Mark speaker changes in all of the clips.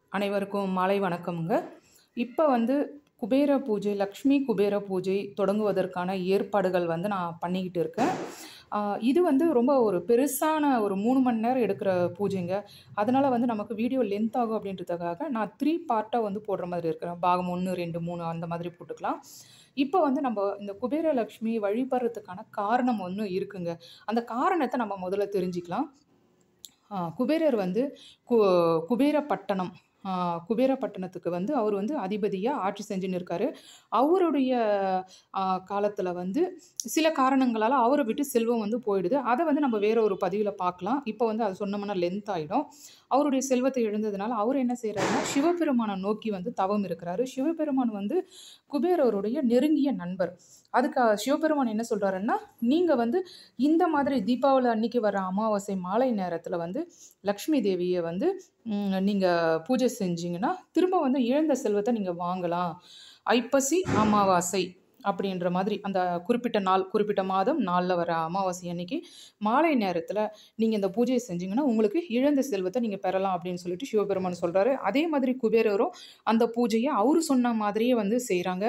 Speaker 1: அனைவருக்கும் மாலை வணக்கம்ங்க இப்போ வந்து குபேர பூஜை லக்ஷ்மி குபேர பூஜை தொடங்குவதற்கான ஏற்பாடுகள் வந்து நான் பண்ணிக்கிட்டு இருக்கேன் ஆஹ் இது வந்து ரொம்ப ஒரு பெருசான ஒரு மூணு மணி நேரம் எடுக்கிற பூஜைங்க அதனால் வந்து நமக்கு வீடியோ லென்த் ஆகும் அப்படின்றதுக்காக நான் த்ரீ பார்ட்டாக வந்து போடுற மாதிரி இருக்கிறேன் பாகம் ஒன்று ரெண்டு மூணு அந்த மாதிரி போட்டுக்கலாம் இப்போ வந்து நம்ம இந்த குபேர லக்ஷ்மி வழிபடுறதுக்கான காரணம் ஒன்று இருக்குங்க அந்த காரணத்தை நம்ம முதல்ல தெரிஞ்சுக்கலாம் ஆ, குபேரர் வந்து கு குபேரப்பட்டணம் ஆ, குபேரப்பட்டணத்துக்கு வந்து அவர் வந்து அதிபதியாக ஆட்சி செஞ்சுன்னு இருக்காரு அவருடைய காலத்தில் வந்து சில காரணங்களால் அவரை விட்டு செல்வம் வந்து போயிடுது அதை வந்து நம்ம வேற ஒரு பதிவில் பார்க்கலாம் இப்போ வந்து அது சொன்னோம்னா லென்த் ஆகிடும் அவருடைய செல்வத்தை இழந்ததுனால அவர் என்ன செய்கிறாருன்னா சிவபெருமானை நோக்கி வந்து தவம் இருக்கிறாரு சிவபெருமான் வந்து குபேரருடைய நெருங்கிய நண்பர் அதுக்கு சிவபெருமான் என்ன சொல்கிறாருன்னா நீங்கள் வந்து இந்த மாதிரி தீபாவளி அன்னைக்கு வர அமாவாசை மாலை நேரத்தில் வந்து லக்ஷ்மி தேவியை வந்து நீங்கள் பூஜை செஞ்சீங்கன்னா திரும்ப வந்து இழந்த செல்வத்தை நீங்கள் வாங்கலாம் ஐப்பசி அமாவாசை அப்படின்ற மாதிரி அந்த குறிப்பிட்ட நாள் குறிப்பிட்ட மாதம் நாளில் வர அமாவாசை அன்னைக்கு மாலை நேரத்தில் நீங்கள் இந்த பூஜையை செஞ்சீங்கன்னா உங்களுக்கு இழந்த செல்வத்தை நீங்கள் பெறலாம் அப்படின்னு சொல்லிட்டு சிவபெருமான் சொல்கிறாரு அதே மாதிரி குபேரரும் அந்த பூஜையை அவர் சொன்ன மாதிரியே வந்து செய்கிறாங்க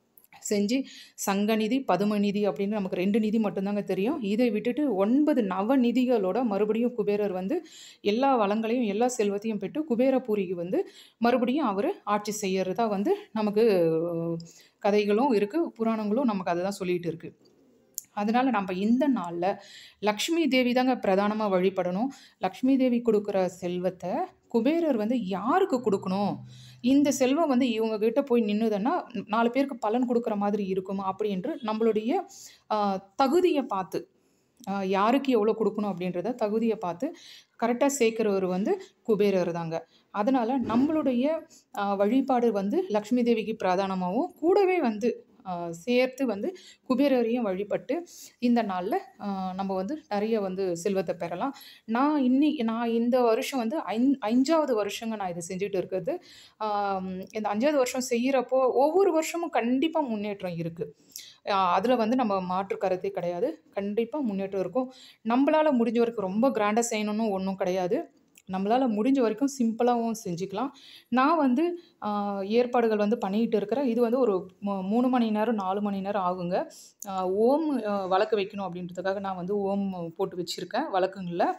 Speaker 1: செஞ்சு சங்கநிதி பதுமநிதி அப்படின்னு நமக்கு ரெண்டு நிதி மட்டும்தாங்க தெரியும் இதை விட்டுட்டு ஒன்பது நவநிதிகளோட மறுபடியும் குபேரர் வந்து எல்லா வளங்களையும் எல்லா செல்வத்தையும் பெற்று குபேரபூரிக்கு வந்து மறுபடியும் அவர் ஆட்சி செய்யறதா வந்து நமக்கு அஹ், கதைகளும் இருக்குது புராணங்களும் நமக்கு அதை தான் சொல்லிட்டு இருக்கு அதனால் நம்ம இந்த நாளில் லக்ஷ்மி தேவி தாங்க பிரதானமாக வழிபடணும் லக்ஷ்மி தேவி கொடுக்குற செல்வத்தை குபேரர் வந்து யாருக்கு கொடுக்கணும் இந்த செல்வம் வந்து இவங்க கிட்ட போய் நின்றுதுன்னா நாலு பேருக்கு பலன் கொடுக்குற மாதிரி இருக்குமா அப்படின்று நம்மளுடைய ஆஹ், தகுதியை பார்த்து ஆஹ், யாருக்கு எவ்வளோ கொடுக்கணும் அப்படின்றத தகுதியை பார்த்து கரெக்டாக சேர்க்குறவர் வந்து குபேரர் தாங்க அதனால் நம்மளுடைய ஆஹ், வழிபாடு வந்து லக்ஷ்மி தேவிக்கு பிரதானமாகவும் கூடவே வந்து ஆஹ், சேர்த்து வந்து குபேரரையும் வழிபட்டு இந்த நாளில் நம்ம வந்து நிறைய வந்து செல்வத்தை பெறலாம் நான் இன்னி நான் இந்த வருஷம் வந்து ஐந் அஞ்சாவது வருஷங்க நான் இதை செஞ்சுட்டு இருக்கிறது ஆம், இந்த அஞ்சாவது வருஷம் செய்கிறப்போ ஒவ்வொரு வருஷமும் கண்டிப்பாக முன்னேற்றம் இருக்குது அதில் வந்து நம்ம மாற்று கருத்தே கிடையாது கண்டிப்பாக முன்னேற்றம் இருக்கும் நம்மளால் முடிஞ்ச வரைக்கும் ரொம்ப கிராண்டாக செய்யணும்னு ஒன்றும் கிடையாது நம்மளால் முடிஞ்ச வரைக்கும் சிம்பிளாகவும் செஞ்சுக்கலாம் நான் வந்து ஆஹ், ஏற்பாடுகள் வந்து பண்ணிக்கிட்டு இருக்கிறேன் இது வந்து ஒரு மூ- மூணு மணி நேரம் நாலு மணி நேரம் ஆகுங்க ஆஹ், ஓம் ஆஹ், வழக்கு வைக்கணும் அப்படின்றதுக்காக நான் வந்து ஓம் போட்டு வச்சுருக்கேன் வழக்குங்களில்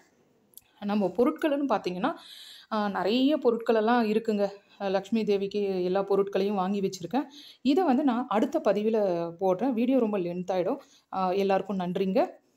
Speaker 1: நம்ம பொருட்கள்னு பார்த்தீங்கன்னா ஆஹ், நிறைய பொருட்களெல்லாம் இருக்குங்க அஹ், லக்ஷ்மி தேவிக்கு எல்லா பொருட்களையும் வாங்கி வச்சுருக்கேன் இதை வந்து நான் அடுத்த பதிவில் போடுறேன் வீடியோ ரொம்ப லென்த் ஆகிடும் எல்லாருக்கும் நன்றிங்க